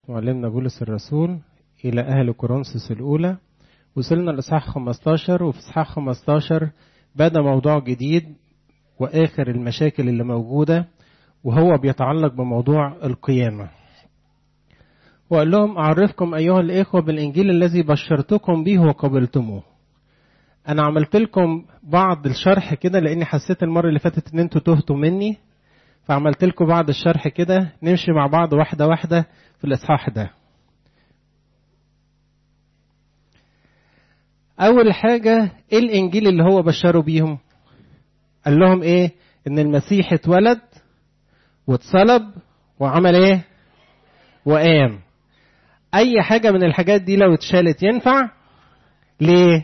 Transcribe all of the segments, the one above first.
معلمنا بولس الرسول إلى أهل كورنثوس الأولى وصلنا لإصحاح 15 وفي إصحاح 15 بدأ موضوع جديد وآخر المشاكل اللي موجودة وهو بيتعلق بموضوع القيامة وقال لهم أعرفكم أيها الإخوة بالإنجيل الذي بشرتكم به وقبلتموه أنا عملت لكم بعض الشرح كده لأني حسيت المرة اللي فاتت إن أنتوا تهتوا مني فعملت لكم بعض الشرح كده نمشي مع بعض واحدة واحدة في الإصحاح ده أول حاجة إيه الإنجيل اللي هو بشروا بيهم قال لهم إيه إن المسيح اتولد واتصلب وعمل إيه وقام أي حاجة من الحاجات دي لو اتشالت ينفع ليه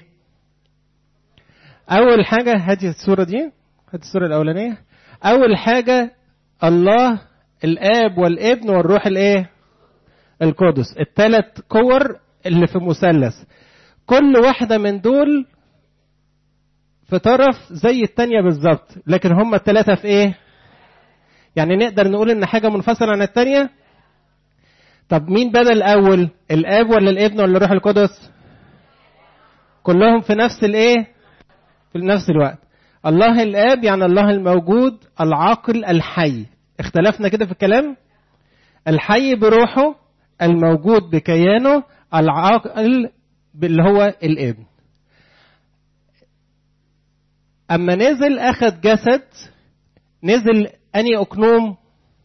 أول حاجة هاتي الصورة دي هاتي الصورة الأولانية أول حاجة الله الآب والابن والروح الإيه القدس الثلاث كور اللي في مثلث كل واحدة من دول في طرف زي التانية بالظبط لكن هما الثلاثة في ايه يعني نقدر نقول ان حاجة منفصلة عن التانية طب مين بدأ الأول الآب ولا الابن ولا الروح القدس كلهم في نفس الايه في نفس الوقت الله الآب يعني الله الموجود العاقل الحي اختلفنا كده في الكلام الحي بروحه الموجود بكيانه العاقل اللي هو الابن أما نزل أخذ جسد نزل أني أكنوم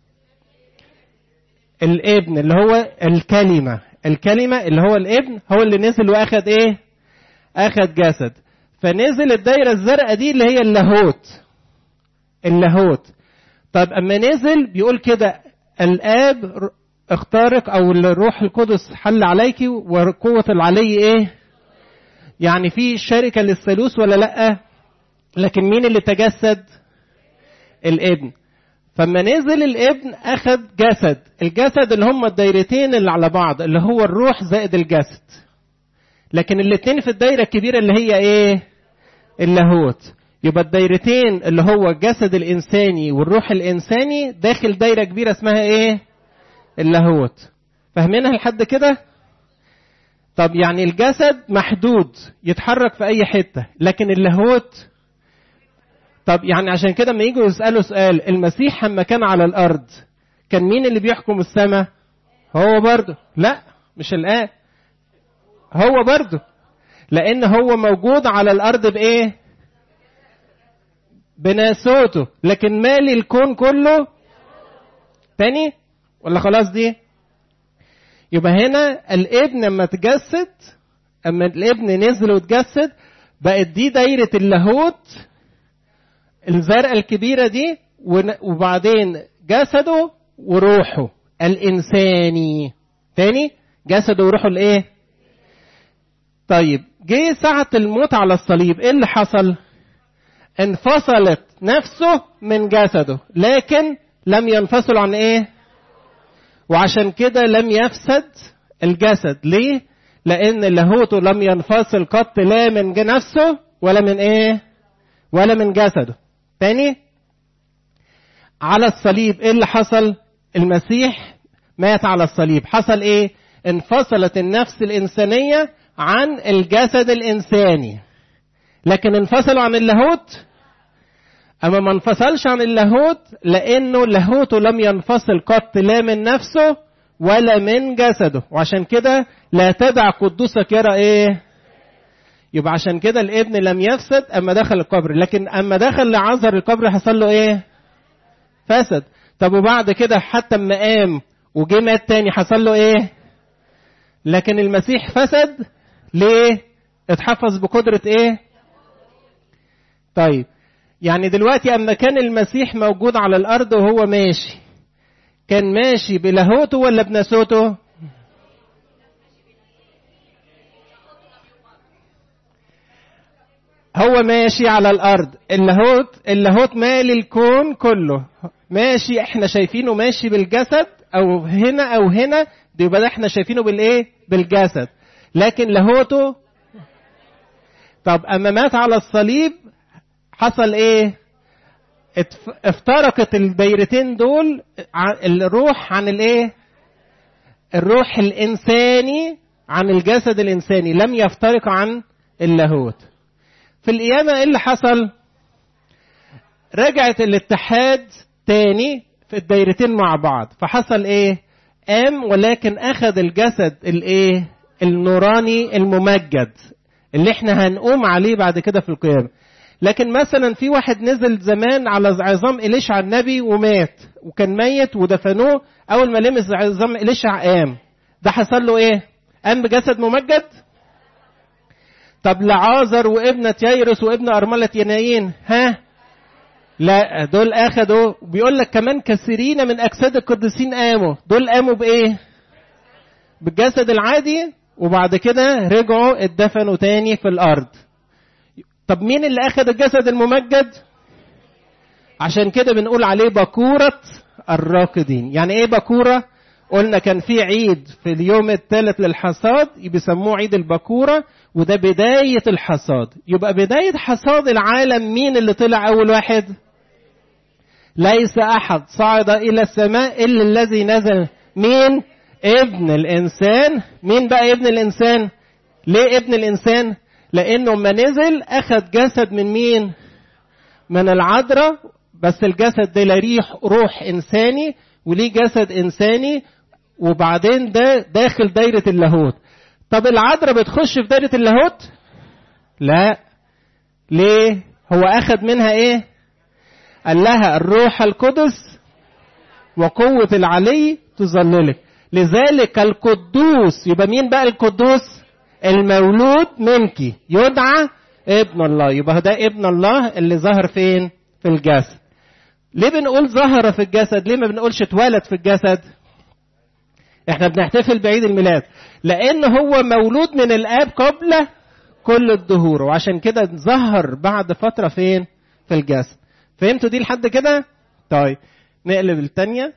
الابن اللي هو الكلمة الكلمة اللي هو الابن هو اللي نزل وأخذ إيه أخذ جسد فنزل الدايرة الزرقاء دي اللي هي اللاهوت اللاهوت طب أما نزل بيقول كده الآب اختارق او الروح القدس حل عليك وقوة العلي ايه يعني في شركة للثالوث ولا لا لكن مين اللي تجسد الابن فما نزل الابن اخذ جسد الجسد اللي هم الدايرتين اللي على بعض اللي هو الروح زائد الجسد لكن الاتنين في الدايرة الكبيرة اللي هي ايه اللاهوت يبقى الدايرتين اللي هو الجسد الانساني والروح الانساني داخل دايرة كبيرة اسمها ايه اللاهوت فاهمينها لحد كده طب يعني الجسد محدود يتحرك في اي حته لكن اللاهوت طب يعني عشان كده لما يجوا يسالوا سؤال المسيح لما كان على الارض كان مين اللي بيحكم السماء هو برضه لا مش الان هو برضه لان هو موجود على الارض بايه بناسوته لكن مالي الكون كله تاني ولا خلاص دي يبقى هنا الابن لما تجسد اما الابن نزل وتجسد بقت دي دايرة اللاهوت الزرقاء الكبيرة دي وبعدين جسده وروحه الإنساني تاني جسده وروحه الإيه؟ طيب جه ساعة الموت على الصليب إيه اللي حصل؟ انفصلت نفسه من جسده لكن لم ينفصل عن إيه؟ وعشان كده لم يفسد الجسد ليه لان لاهوته لم ينفصل قط لا من نفسه ولا من ايه ولا من جسده تاني على الصليب ايه اللي حصل المسيح مات على الصليب حصل ايه انفصلت النفس الانسانيه عن الجسد الانساني لكن انفصلوا عن اللاهوت أما ما انفصلش عن اللاهوت لأنه لاهوته لم ينفصل قط لا من نفسه ولا من جسده وعشان كده لا تدع قدوسك يرى إيه يبقى عشان كده الابن لم يفسد أما دخل القبر لكن أما دخل لعذر القبر حصل له إيه فسد طب وبعد كده حتى أما قام وجه مات تاني حصل له إيه لكن المسيح فسد ليه اتحفظ بقدرة إيه طيب يعني دلوقتي أما كان المسيح موجود على الأرض وهو ماشي كان ماشي بلاهوته ولا بناسوته هو ماشي على الأرض اللاهوت اللاهوت مالي الكون كله ماشي احنا شايفينه ماشي بالجسد أو هنا أو هنا دي يبقى احنا شايفينه بالإيه بالجسد لكن لاهوته طب أما مات على الصليب حصل ايه افترقت الدايرتين دول الروح عن الايه الروح الإنساني عن الجسد الإنساني لم يفترق عن اللاهوت في القيامة إيه اللي حصل رجعت الاتحاد تاني في الدايرتين مع بعض فحصل ايه قام ولكن اخذ الجسد الايه النوراني الممجد اللي احنا هنقوم عليه بعد كده في القيامة لكن مثلا في واحد نزل زمان على عظام إليشع النبي ومات وكان ميت ودفنوه أول ما لمس عظام إليشع قام ده حصل له إيه؟ قام بجسد ممجد؟ طب لعازر وابنة ييرس وابن أرملة ينايين ها؟ لا دول أخدوا بيقول لك كمان كثيرين من أجساد القديسين قاموا دول قاموا بإيه؟ بالجسد العادي وبعد كده رجعوا اتدفنوا تاني في الأرض طب مين اللي أخذ الجسد الممجد؟ عشان كده بنقول عليه بكورة الراكدين يعني إيه بكورة؟ قلنا كان في عيد في اليوم الثالث للحصاد بيسموه عيد البكورة وده بداية الحصاد يبقى بداية حصاد العالم مين اللي طلع أول واحد؟ ليس أحد صعد إلى السماء إلا الذي نزل مين؟ ابن الإنسان مين بقى ابن الإنسان؟ ليه ابن الإنسان؟ لأنه ما نزل أخذ جسد من مين؟ من العذراء بس الجسد ده ريح روح إنساني وليه جسد إنساني وبعدين ده داخل دايرة اللاهوت طب العذراء بتخش في دايرة اللاهوت؟ لا ليه؟ هو أخذ منها إيه؟ قال لها الروح القدس وقوة العلي تظللك لذلك القدوس يبقى مين بقى القدوس المولود منك يدعى ابن الله يبقى ده ابن الله اللي ظهر فين في الجسد ليه بنقول ظهر في الجسد ليه ما بنقولش اتولد في الجسد احنا بنحتفل بعيد الميلاد لان هو مولود من الاب قبل كل الدهور وعشان كده ظهر بعد فتره فين في الجسد فهمتوا دي لحد كده طيب نقلب الثانيه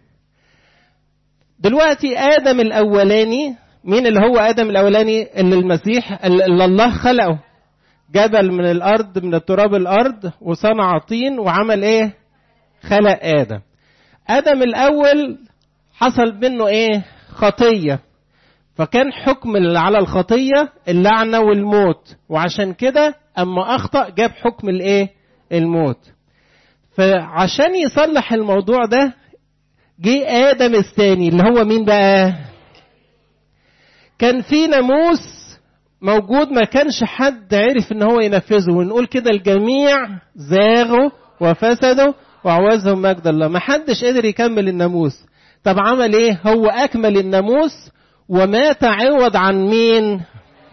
دلوقتي ادم الاولاني مين اللي هو ادم الاولاني اللي المسيح اللي الله خلقه جبل من الارض من التراب الارض وصنع طين وعمل ايه خلق ادم ادم الاول حصل منه ايه خطيه فكان حكم اللي على الخطيه اللعنه والموت وعشان كده اما اخطا جاب حكم الايه الموت فعشان يصلح الموضوع ده جه ادم الثاني اللي هو مين بقى كان في ناموس موجود ما كانش حد عرف ان هو ينفذه ونقول كده الجميع زاغوا وفسدوا وعوزهم مجد الله ما حدش قدر يكمل الناموس طب عمل ايه هو اكمل الناموس ومات عوض عن مين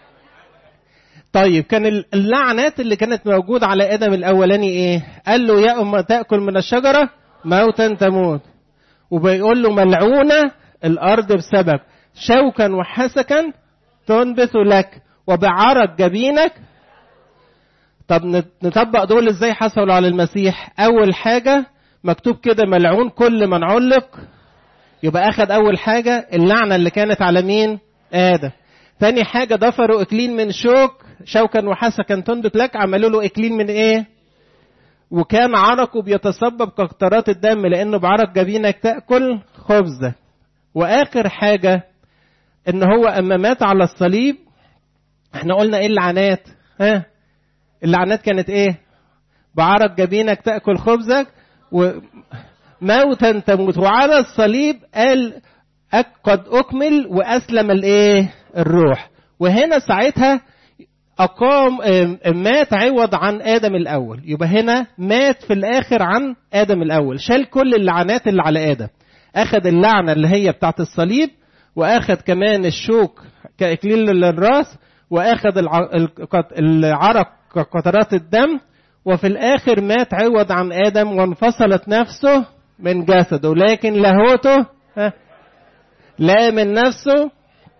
طيب كان اللعنات اللي كانت موجودة على آدم الأولاني إيه؟ قال له يا أم تأكل من الشجرة موتا تموت. وبيقول له ملعونة الأرض بسبب شوكا وحسكا تنبت لك وبعرق جبينك طب نطبق دول ازاي حصلوا على المسيح اول حاجة مكتوب كده ملعون كل من علق يبقى اخد اول حاجة اللعنة اللي كانت على مين ادم تاني حاجة ضفروا اكلين من شوك شوكا وحسكا تنبت لك عملوا له اكلين من ايه وكان عرقه بيتسبب كقطرات الدم لانه بعرق جبينك تاكل خبزه واخر حاجه ان هو اما مات على الصليب احنا قلنا ايه اللعنات ها اللعنات كانت ايه بعرق جبينك تاكل خبزك وموتا تموت وعلى الصليب قال قد اكمل واسلم الايه الروح وهنا ساعتها أقام مات عوض عن آدم الأول يبقى هنا مات في الآخر عن آدم الأول شال كل اللعنات اللي على آدم أخذ اللعنة اللي هي بتاعت الصليب وأخذ كمان الشوك كإكليل للراس وأخذ العرق كقطرات الدم وفي الآخر مات عوض عن آدم وانفصلت نفسه من جسده لكن لاهوته لا من نفسه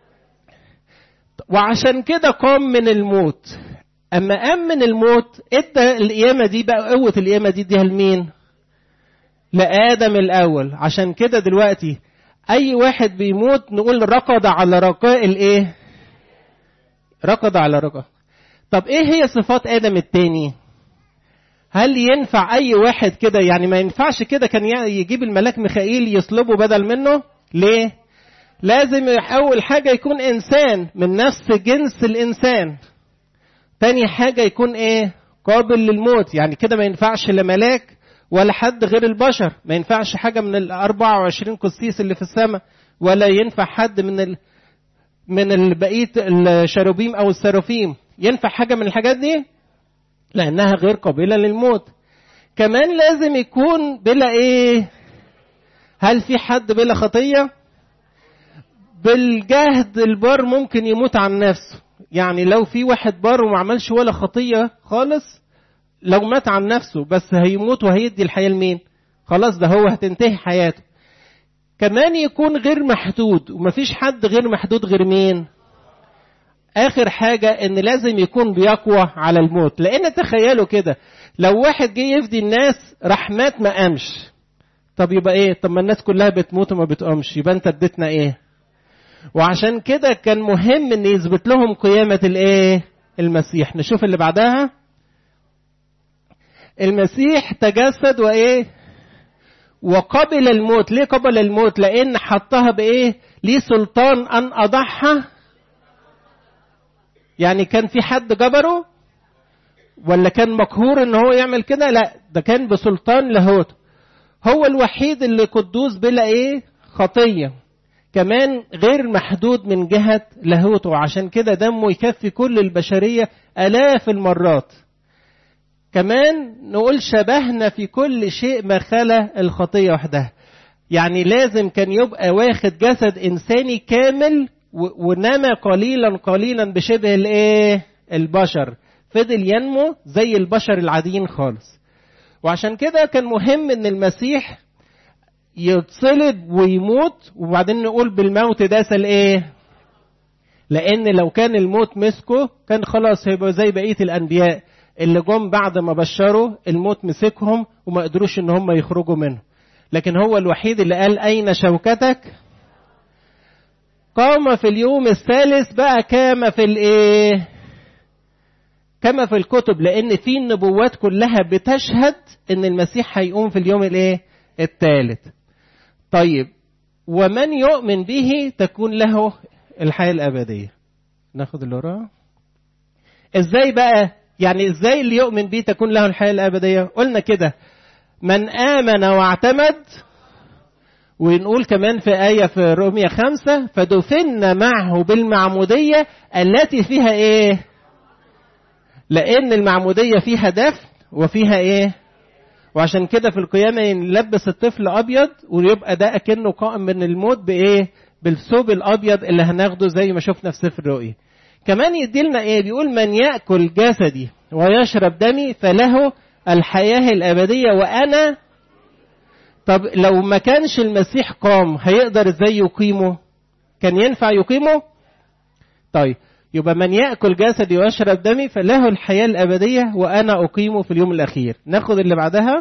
وعشان كده قام من الموت اما قام من الموت ادى القيامه دي بقى قوه القيامه دي اديها لمين لادم الاول عشان كده دلوقتي اي واحد بيموت نقول رقد على رقاء الايه رقد على رقاء طب ايه هي صفات ادم التاني هل ينفع اي واحد كده يعني ما ينفعش كده كان يجيب الملاك ميخائيل يصلبه بدل منه ليه لازم اول حاجه يكون انسان من نفس جنس الانسان تاني حاجه يكون ايه قابل للموت يعني كده ما ينفعش لا ملاك ولا حد غير البشر ما ينفعش حاجه من ال 24 قسيس اللي في السماء ولا ينفع حد من ال من بقيه الشروبيم او السرافيم ينفع حاجه من الحاجات دي لانها غير قابله للموت كمان لازم يكون بلا ايه هل في حد بلا خطيه بالجهد البار ممكن يموت عن نفسه يعني لو في واحد بار وما عملش ولا خطيه خالص لو مات عن نفسه بس هيموت وهيدي الحياه لمين خلاص ده هو هتنتهي حياته كمان يكون غير محدود ومفيش حد غير محدود غير مين اخر حاجة ان لازم يكون بيقوى على الموت لان تخيلوا كده لو واحد جه يفدي الناس راح مات ما قامش طب يبقى ايه طب ما الناس كلها بتموت وما بتقومش يبقى انت اديتنا ايه وعشان كده كان مهم ان يثبت لهم قيامة الايه المسيح نشوف اللي بعدها المسيح تجسد وايه وقبل الموت ليه قبل الموت لان حطها بايه ليه سلطان ان اضحى يعني كان في حد جبره ولا كان مقهور ان هو يعمل كده لا ده كان بسلطان لاهوته هو الوحيد اللي قدوس بلا ايه خطيه كمان غير محدود من جهه لاهوته عشان كده دمه يكفي كل البشريه الاف المرات كمان نقول شبهنا في كل شيء ما خلا الخطيه وحدها يعني لازم كان يبقى واخد جسد انساني كامل ونما قليلا قليلا بشبه الايه البشر فضل ينمو زي البشر العاديين خالص وعشان كده كان مهم ان المسيح يتصلب ويموت وبعدين نقول بالموت ده سل ايه لان لو كان الموت مسكه كان خلاص هيبقى زي بقيه الانبياء اللي جم بعد ما بشروا الموت مسكهم وما قدروش ان هم يخرجوا منه لكن هو الوحيد اللي قال اين شوكتك قام في اليوم الثالث بقى كما في الايه كما في الكتب لان في النبوات كلها بتشهد ان المسيح هيقوم في اليوم الايه الثالث طيب ومن يؤمن به تكون له الحياه الابديه ناخد اللي وراه ازاي بقى يعني ازاي اللي يؤمن به تكون له الحياه الابديه قلنا كده من امن واعتمد ونقول كمان في آية في رومية خمسة فدفنا معه بالمعمودية التي فيها إيه؟ لأن المعمودية فيها دفن وفيها إيه؟ وعشان كده في القيامة يلبس الطفل أبيض ويبقى ده أكنه قائم من الموت بإيه؟ بالثوب الأبيض اللي هناخده زي ما شفنا في سفر الرؤيا. كمان يدي لنا إيه؟ بيقول من يأكل جسدي ويشرب دمي فله الحياة الأبدية وأنا طب لو ما كانش المسيح قام هيقدر ازاي يقيمه كان ينفع يقيمه طيب يبقى من ياكل جسدي ويشرب دمي فله الحياه الابديه وانا اقيمه في اليوم الاخير ناخد اللي بعدها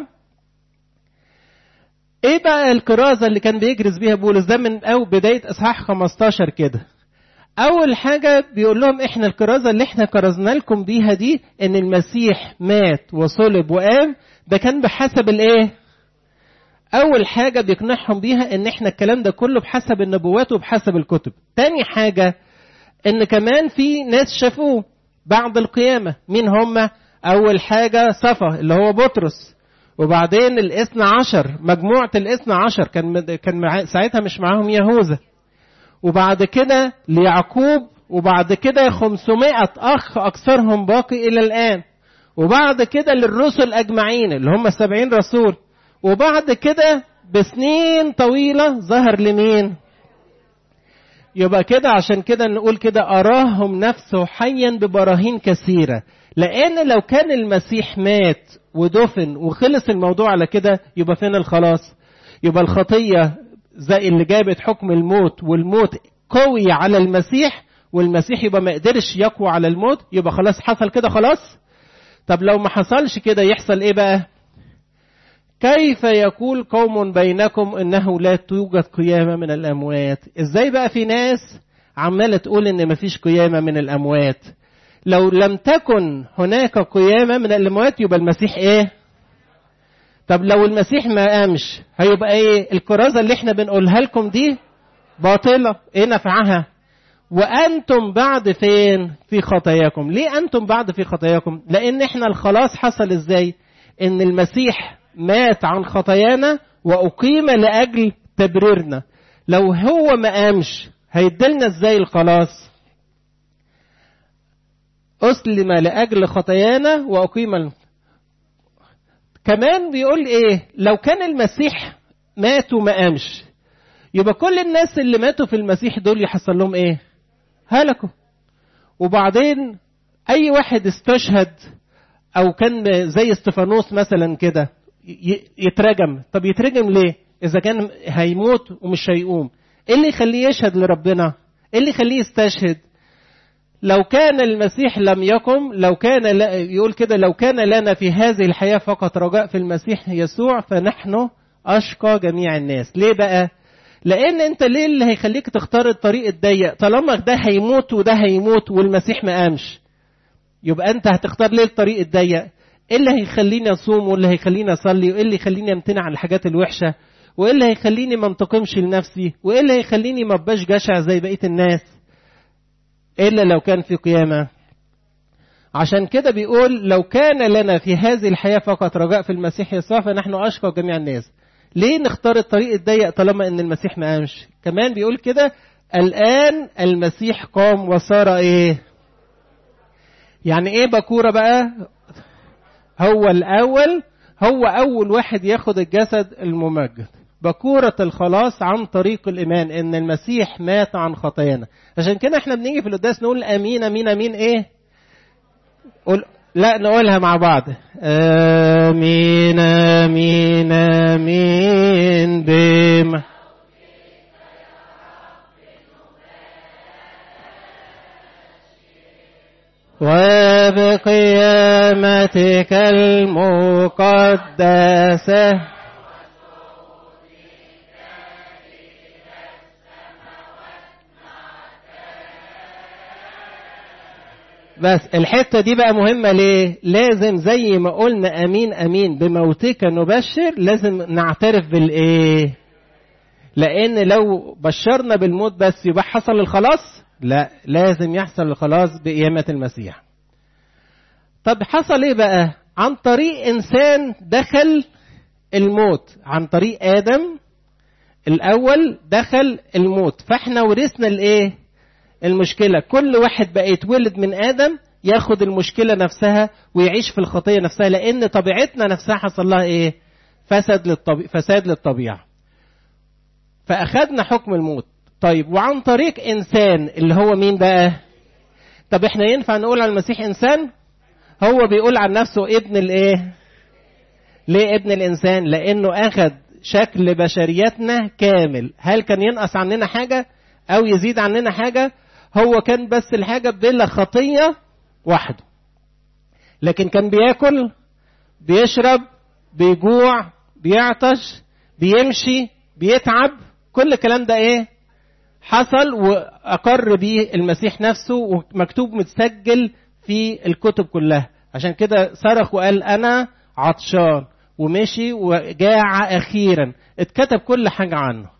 ايه بقى الكرازه اللي كان بيجرز بيها بولس ده من او بدايه اصحاح 15 كده اول حاجه بيقول لهم احنا الكرازه اللي احنا كرزنا لكم بيها دي ان المسيح مات وصلب وقام ده كان بحسب الايه أول حاجة بيقنعهم بيها إن إحنا الكلام ده كله بحسب النبوات وبحسب الكتب. تاني حاجة إن كمان في ناس شافوه بعد القيامة، مين هم؟ أول حاجة صفا اللي هو بطرس. وبعدين الاثنى عشر مجموعة الاثنى عشر كان كان مع... ساعتها مش معاهم يهوذا. وبعد كده ليعقوب وبعد كده 500 أخ أكثرهم باقي إلى الآن. وبعد كده للرسل أجمعين اللي هم السبعين رسول. وبعد كده بسنين طويلة ظهر لمين؟ يبقى كده عشان كده نقول كده أراهم نفسه حيا ببراهين كثيرة لأن لو كان المسيح مات ودفن وخلص الموضوع على كده يبقى فين الخلاص؟ يبقى الخطية زي اللي جابت حكم الموت والموت قوي على المسيح والمسيح يبقى ما قدرش يقوى على الموت يبقى خلاص حصل كده خلاص؟ طب لو ما حصلش كده يحصل ايه بقى؟ كيف يقول قوم بينكم انه لا توجد قيامه من الاموات ازاي بقى في ناس عماله تقول ان مفيش قيامه من الاموات لو لم تكن هناك قيامه من الاموات يبقى المسيح ايه طب لو المسيح ما قامش هيبقى ايه الكرازه اللي احنا بنقولها لكم دي باطلة ايه نفعها وانتم بعد فين في خطاياكم ليه انتم بعد في خطاياكم لان احنا الخلاص حصل ازاي ان المسيح مات عن خطايانا واقيم لاجل تبريرنا لو هو ما قامش هيدلنا ازاي الخلاص اسلم لاجل خطايانا واقيم كمان بيقول ايه لو كان المسيح مات وما قامش يبقى كل الناس اللي ماتوا في المسيح دول يحصل لهم ايه هلكوا وبعدين اي واحد استشهد او كان زي استفانوس مثلا كده يترجم طب يترجم ليه اذا كان هيموت ومش هيقوم ايه اللي يخليه يشهد لربنا ايه اللي يخليه يستشهد لو كان المسيح لم يقم لو كان يقول كده لو كان لنا في هذه الحياة فقط رجاء في المسيح يسوع فنحن أشقى جميع الناس ليه بقى لأن أنت ليه اللي هيخليك تختار الطريق الضيق طالما ده هيموت وده هيموت والمسيح ما قامش يبقى أنت هتختار ليه الطريق الضيق ايه اللي هيخليني اصوم وايه اللي هيخليني اصلي وايه اللي يخليني امتنع عن الحاجات الوحشه وايه اللي هيخليني ما انتقمش لنفسي وايه اللي هيخليني ما ابقاش جشع زي بقيه الناس الا لو كان في قيامه عشان كده بيقول لو كان لنا في هذه الحياه فقط رجاء في المسيح يسوع فنحن اشقى جميع الناس ليه نختار الطريق الضيق طالما ان المسيح ما قامش كمان بيقول كده الان المسيح قام وصار ايه يعني ايه بكوره بقى هو الأول هو أول واحد ياخد الجسد الممجد بكورة الخلاص عن طريق الإيمان إن المسيح مات عن خطايانا عشان كده إحنا بنيجي في القداس نقول أمين أمين أمين إيه؟ قول لا نقولها مع بعض آمين آمين آمين بما وبقيامتك المقدسة بس الحتة دي بقى مهمة ليه؟ لازم زي ما قلنا أمين أمين بموتك نبشر لازم نعترف بالإيه؟ لأن لو بشرنا بالموت بس يبقى حصل الخلاص؟ لا لازم يحصل الخلاص بقيامة المسيح طب حصل ايه بقى عن طريق انسان دخل الموت عن طريق ادم الاول دخل الموت فاحنا ورثنا الايه المشكلة كل واحد بقى يتولد من ادم ياخد المشكلة نفسها ويعيش في الخطية نفسها لان طبيعتنا نفسها حصل لها ايه فسد للطبيعة فساد للطبيعة فاخدنا حكم الموت طيب وعن طريق انسان اللي هو مين بقى طب احنا ينفع نقول على المسيح انسان هو بيقول عن نفسه ابن الايه ليه ابن الانسان لانه اخذ شكل بشريتنا كامل هل كان ينقص عننا حاجه او يزيد عننا حاجه هو كان بس الحاجه بلا خطيه وحده لكن كان بياكل بيشرب بيجوع بيعطش بيمشي بيتعب كل الكلام ده ايه حصل واقر به المسيح نفسه ومكتوب متسجل في الكتب كلها عشان كده صرخ وقال انا عطشان ومشي وجاع اخيرا اتكتب كل حاجه عنه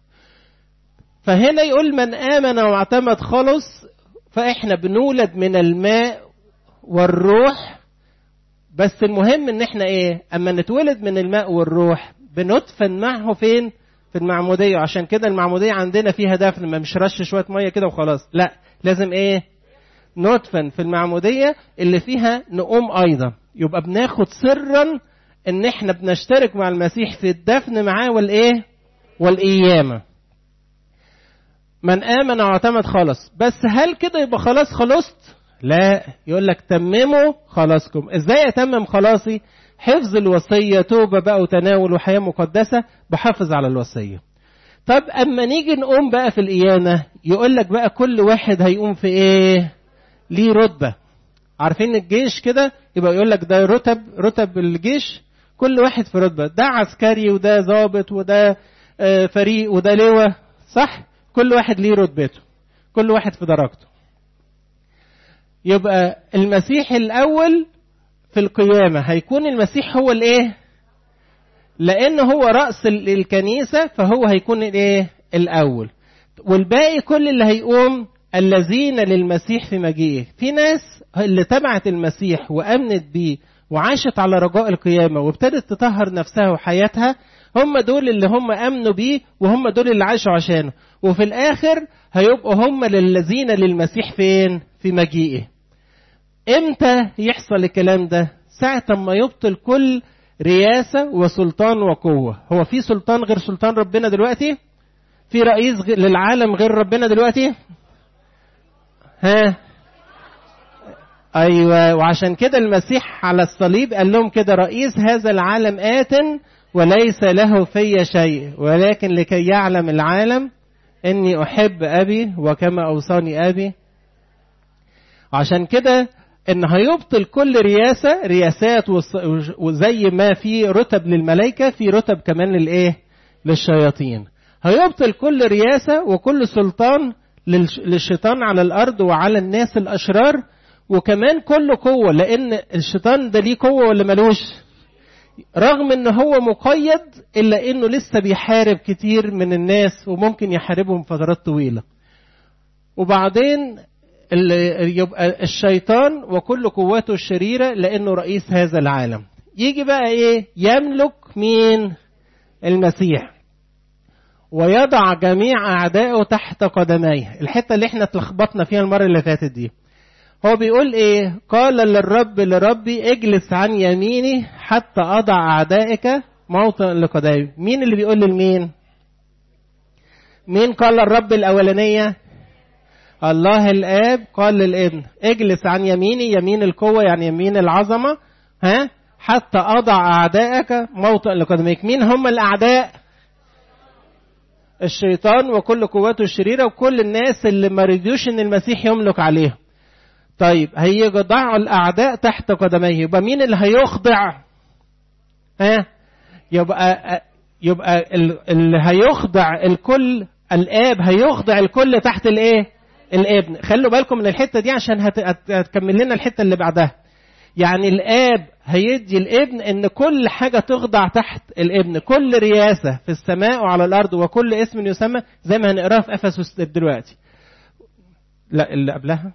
فهنا يقول من امن واعتمد خلص فاحنا بنولد من الماء والروح بس المهم ان احنا ايه اما نتولد من الماء والروح بندفن معه فين في المعمودية عشان كده المعمودية عندنا فيها دفن ما مش رش شوية مية كده وخلاص لا لازم ايه ندفن في المعمودية اللي فيها نقوم أيضا يبقى بناخد سرا ان احنا بنشترك مع المسيح في الدفن معاه والايه والقيامة من آمن واعتمد خلص بس هل كده يبقى خلاص خلصت لا يقول لك تمموا خلاصكم ازاي اتمم خلاصي حفظ الوصية توبة بقى وتناول وحياة مقدسة بحافظ على الوصية طب اما نيجي نقوم بقى في القيامة يقول لك بقى كل واحد هيقوم في ايه ليه رتبة عارفين الجيش كده يبقى يقول لك ده رتب رتب الجيش كل واحد في رتبة ده عسكري وده ضابط وده فريق وده لواء صح كل واحد ليه رتبته كل واحد في درجته يبقى المسيح الأول في القيامة هيكون المسيح هو الايه لأن هو رأس الكنيسة فهو هيكون الايه الأول والباقي كل اللي هيقوم الذين للمسيح في مجيئه في ناس اللي تبعت المسيح وامنت بيه وعاشت على رجاء القيامه وابتدت تطهر نفسها وحياتها هم دول اللي هم امنوا بيه وهم دول اللي عاشوا عشانه وفي الاخر هيبقوا هم للذين للمسيح فين في مجيئه امتى يحصل الكلام ده ساعة ما يبطل كل رياسة وسلطان وقوة هو في سلطان غير سلطان ربنا دلوقتي في رئيس للعالم غير ربنا دلوقتي ها ايوه وعشان كده المسيح على الصليب قال لهم كده رئيس هذا العالم آت وليس له في شيء ولكن لكي يعلم العالم اني احب ابي وكما اوصاني ابي عشان كده ان هيبطل كل رياسة رياسات وزي ما في رتب للملائكة في رتب كمان للايه للشياطين هيبطل كل رياسة وكل سلطان للشيطان على الارض وعلى الناس الاشرار وكمان كل قوة لان الشيطان ده ليه قوة ولا ملوش رغم ان هو مقيد الا انه لسه بيحارب كتير من الناس وممكن يحاربهم فترات طويلة وبعدين يبقى الشيطان وكل قواته الشريرة لأنه رئيس هذا العالم يجي بقى إيه يملك مين المسيح ويضع جميع أعدائه تحت قدميه الحتة اللي احنا اتلخبطنا فيها المرة اللي فاتت دي هو بيقول ايه قال للرب لربي اجلس عن يميني حتى أضع أعدائك موطئا لقدمي مين اللي بيقول لمين مين قال الرب الأولانية الله الآب قال للابن اجلس عن يميني يمين القوة يعني يمين العظمة ها حتى أضع أعدائك موطئ لقدميك مين هم الأعداء الشيطان وكل قواته الشريرة وكل الناس اللي ما رضيوش ان المسيح يملك عليهم طيب هيضعوا الأعداء تحت قدميه يبقى مين اللي هيخضع ها يبقى يبقى اللي هيخضع الكل الآب هيخضع الكل تحت الايه الابن خلوا بالكم من الحتة دي عشان هتكمل لنا الحتة اللي بعدها يعني الاب هيدي الابن ان كل حاجة تخضع تحت الابن كل رياسة في السماء وعلى الارض وكل اسم يسمى زي ما هنقراه في افسس دلوقتي لا اللي قبلها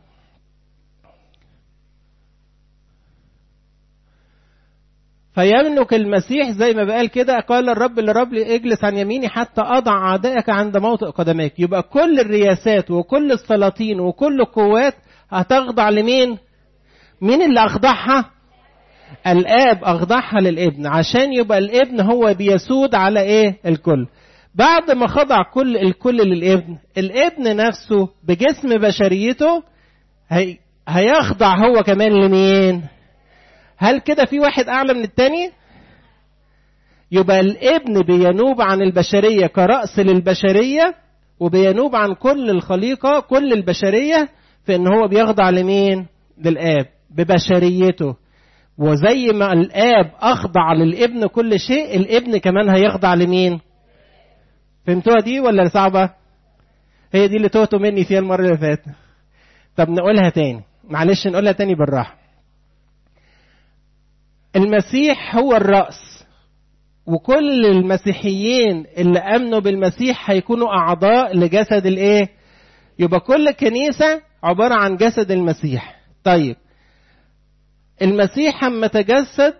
فيملك المسيح زي ما بقال كده قال الرب لرب اجلس عن يميني حتى اضع اعدائك عند موطئ قدميك يبقى كل الرياسات وكل السلاطين وكل القوات هتخضع لمين مين اللي اخضعها الاب اخضعها للابن عشان يبقى الابن هو بيسود على ايه الكل بعد ما خضع كل الكل للابن الابن نفسه بجسم بشريته هي هيخضع هو كمان لمين هل كده في واحد أعلى من التاني؟ يبقى الابن بينوب عن البشرية كرأس للبشرية وبينوب عن كل الخليقة كل البشرية في ان هو بيخضع لمين؟ للآب ببشريته وزي ما الآب أخضع للابن كل شيء الابن كمان هيخضع لمين؟ فهمتوها دي ولا صعبة؟ هي دي اللي تهتوا مني فيها المرة اللي فاتت. طب نقولها تاني معلش نقولها تاني بالراحة. المسيح هو الرأس وكل المسيحيين اللي امنوا بالمسيح هيكونوا اعضاء لجسد الايه يبقى كل كنيسه عباره عن جسد المسيح طيب المسيح اما تجسد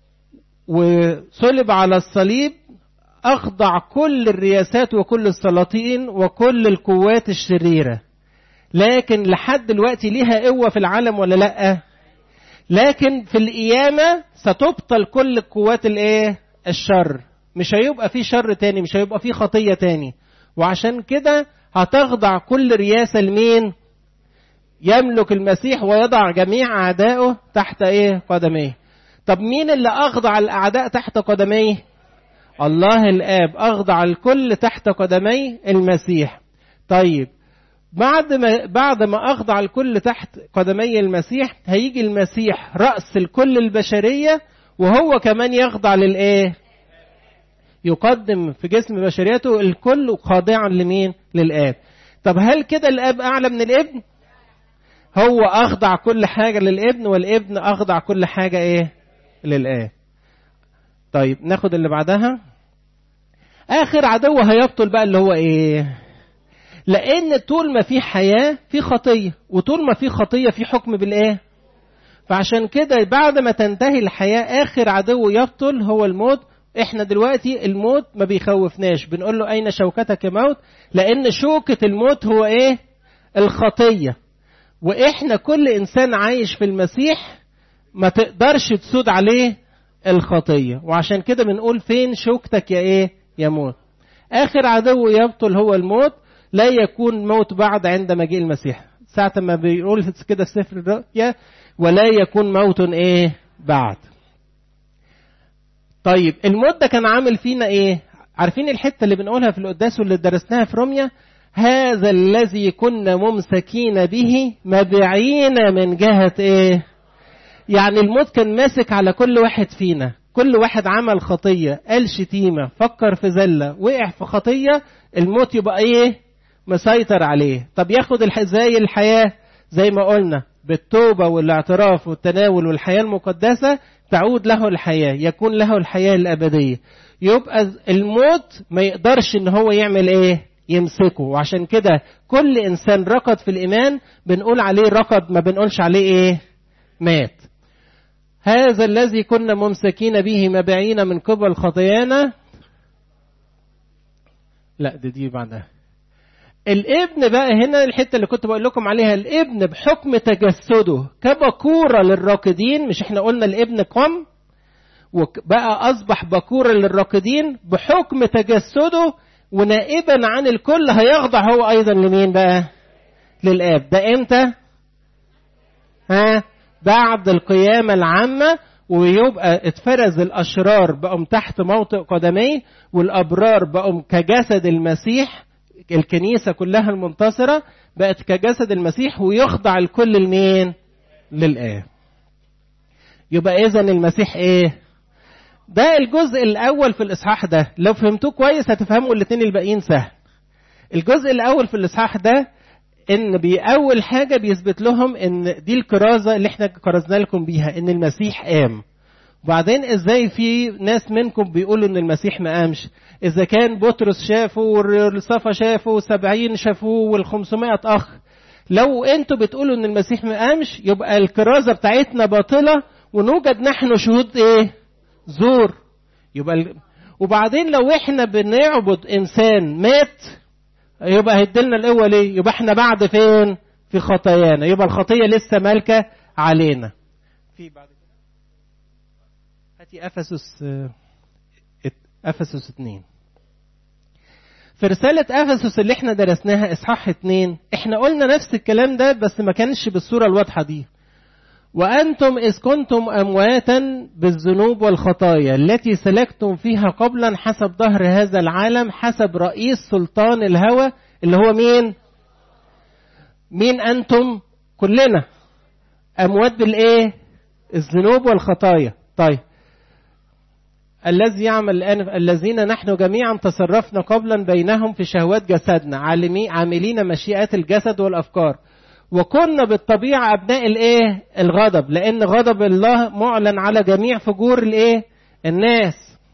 وصلب على الصليب اخضع كل الرياسات وكل السلاطين وكل القوات الشريره لكن لحد دلوقتي ليها قوه في العالم ولا لا لكن في القيامه ستبطل كل القوات الايه الشر مش هيبقى في شر تاني مش هيبقى في خطيه تاني وعشان كده هتخضع كل رياسه لمين يملك المسيح ويضع جميع اعدائه تحت ايه قدميه طب مين اللي اخضع الاعداء تحت قدميه الله الاب اخضع الكل تحت قدمي المسيح طيب بعد ما بعد ما اخضع الكل تحت قدمي المسيح هيجي المسيح راس الكل البشريه وهو كمان يخضع للايه يقدم في جسم بشريته الكل خاضعا لمين للاب طب هل كده الاب اعلى من الابن هو اخضع كل حاجه للابن والابن اخضع كل حاجه ايه للاب طيب ناخد اللي بعدها اخر عدو هيبطل بقى اللي هو ايه لان طول ما في حياه في خطيه وطول ما في خطيه في حكم بالايه فعشان كده بعد ما تنتهي الحياه اخر عدو يبطل هو الموت احنا دلوقتي الموت ما بيخوفناش بنقول له اين شوكتك يا موت لان شوكه الموت هو ايه الخطيه واحنا كل انسان عايش في المسيح ما تقدرش تسود عليه الخطيه وعشان كده بنقول فين شوكتك يا ايه يا موت اخر عدو يبطل هو الموت لا يكون موت بعد عند مجيء المسيح ساعة ما بيقول كده في سفر الرؤيا ولا يكون موت ايه بعد طيب الموت ده كان عامل فينا ايه عارفين الحته اللي بنقولها في القداس واللي درسناها في روميا هذا الذي كنا ممسكين به مبيعين من جهة ايه يعني الموت كان ماسك على كل واحد فينا كل واحد عمل خطية قال شتيمة فكر في زلة وقع في خطية الموت يبقى ايه مسيطر عليه طب ياخد ازاي الحياة زي ما قلنا بالتوبة والاعتراف والتناول والحياة المقدسة تعود له الحياة يكون له الحياة الأبدية يبقى الموت ما يقدرش ان هو يعمل ايه يمسكه وعشان كده كل انسان ركض في الايمان بنقول عليه ركض ما بنقولش عليه ايه مات هذا الذي كنا ممسكين به مبيعين من قبل خطايانا لا دي دي بعدها الابن بقى هنا الحته اللي كنت بقول لكم عليها الابن بحكم تجسده كبكوره للراكدين مش احنا قلنا الابن قام وبقى اصبح بكوره للراكدين بحكم تجسده ونائبا عن الكل هيخضع هو ايضا لمين بقى للاب ده امتى ها بعد القيامه العامه ويبقى اتفرز الاشرار بقوا تحت موطئ قدميه والابرار بقوا كجسد المسيح الكنيسه كلها المنتصره بقت كجسد المسيح ويخضع الكل لمين للاب يبقى اذا المسيح ايه ده الجزء الاول في الاصحاح ده لو فهمتوه كويس هتفهموا الاثنين الباقيين سهل الجزء الاول في الاصحاح ده ان باول حاجه بيثبت لهم ان دي الكرازه اللي احنا كرزنا لكم بيها ان المسيح قام وبعدين ازاي في ناس منكم بيقولوا ان المسيح ما قامش اذا كان بطرس شافه والصفا شافه والسبعين شافوه والخمسمائة اخ لو انتوا بتقولوا ان المسيح ما قامش يبقى الكرازه بتاعتنا باطله ونوجد نحن شهود ايه زور يبقى ال... وبعدين لو احنا بنعبد انسان مات يبقى هيدلنا القوه ليه يبقى احنا بعد فين في خطايانا يبقى الخطيه لسه مالكه علينا في بعد كده هاتي افسس افسس اتنين في رسالة أفسس اللي احنا درسناها إصحاح اتنين احنا قلنا نفس الكلام ده بس ما كانش بالصورة الواضحة دي وأنتم إذ كنتم أمواتا بالذنوب والخطايا التي سلكتم فيها قبلا حسب ظهر هذا العالم حسب رئيس سلطان الهوى اللي هو مين؟ مين أنتم؟ كلنا أموات بالإيه؟ الذنوب والخطايا طيب الذي يعمل الآن الذين نحن جميعا تصرفنا قبلا بينهم في شهوات جسدنا عاملين مشيئات الجسد والأفكار وكنا بالطبيعة أبناء الإيه؟ الغضب لأن غضب الله معلن على جميع فجور الإيه؟ الناس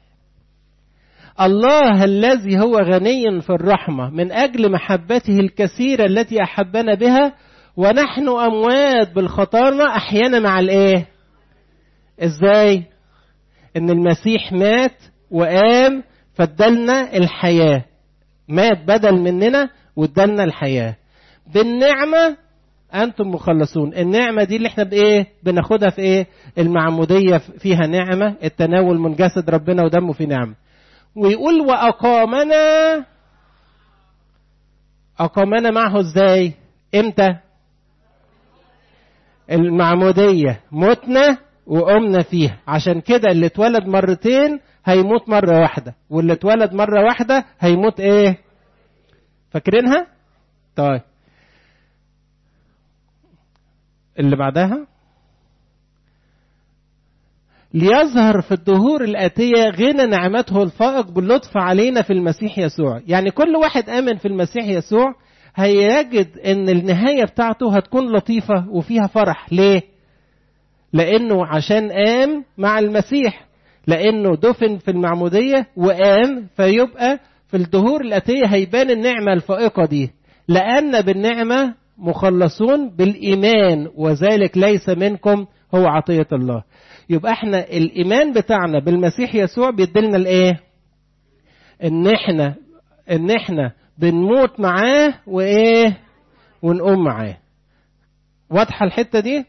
الله الذي هو غني في الرحمة من أجل محبته الكثيرة التي أحبنا بها ونحن أموات بالخطايا أحيانا مع الإيه؟ إزاي؟ إن المسيح مات وقام فادلنا الحياة مات بدل مننا وادلنا الحياة بالنعمة أنتم مخلصون النعمة دي اللي احنا بإيه بناخدها في إيه المعمودية فيها نعمة التناول من جسد ربنا ودمه في نعمة ويقول وأقامنا أقامنا معه إزاي إمتى المعمودية متنا وقمنا فيها عشان كده اللي اتولد مرتين هيموت مرة واحدة واللي اتولد مرة واحدة هيموت ايه فاكرينها طيب اللي بعدها ليظهر في الدهور الآتية غنى نعمته الفائق باللطف علينا في المسيح يسوع يعني كل واحد آمن في المسيح يسوع هيجد ان النهاية بتاعته هتكون لطيفة وفيها فرح ليه لانه عشان قام مع المسيح لانه دفن في المعموديه وقام فيبقى في الدهور الاتيه هيبان النعمه الفائقه دي لأن بالنعمة مخلصون بالإيمان وذلك ليس منكم هو عطية الله يبقى احنا الإيمان بتاعنا بالمسيح يسوع بيدلنا الإيه؟ إن احنا إن احنا بنموت معاه وإيه؟ ونقوم معاه. واضحة الحتة دي؟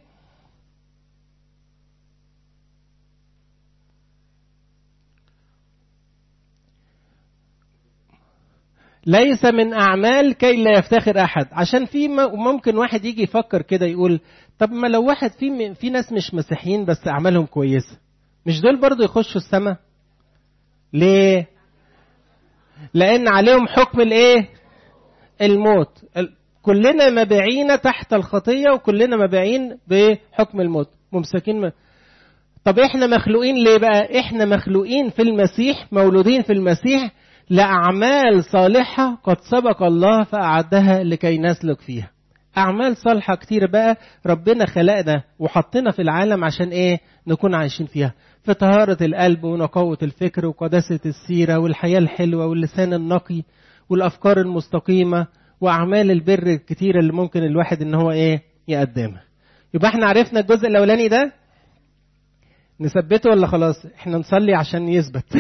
ليس من أعمال كي لا يفتخر أحد عشان في ممكن واحد يجي يفكر كده يقول طب ما لو واحد في في ناس مش مسيحيين بس أعمالهم كويسة مش دول برضو يخشوا السماء ليه لأن عليهم حكم الإيه الموت كلنا مبيعين تحت الخطية وكلنا مبيعين بحكم الموت ممسكين م... طب احنا مخلوقين ليه بقى احنا مخلوقين في المسيح مولودين في المسيح لأعمال صالحة قد سبق الله فأعدها لكي نسلك فيها أعمال صالحة كتير بقى ربنا خلقنا وحطنا في العالم عشان إيه نكون عايشين فيها في طهارة القلب ونقاوة الفكر وقداسة السيرة والحياة الحلوة واللسان النقي والأفكار المستقيمة وأعمال البر الكتيرة اللي ممكن الواحد إن هو إيه يقدمها يبقى احنا عرفنا الجزء الأولاني ده نثبته ولا خلاص احنا نصلي عشان يثبت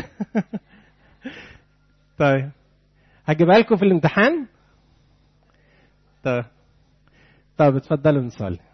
طيب هجيبها لكم في الامتحان طيب طب اتفضلوا نصلي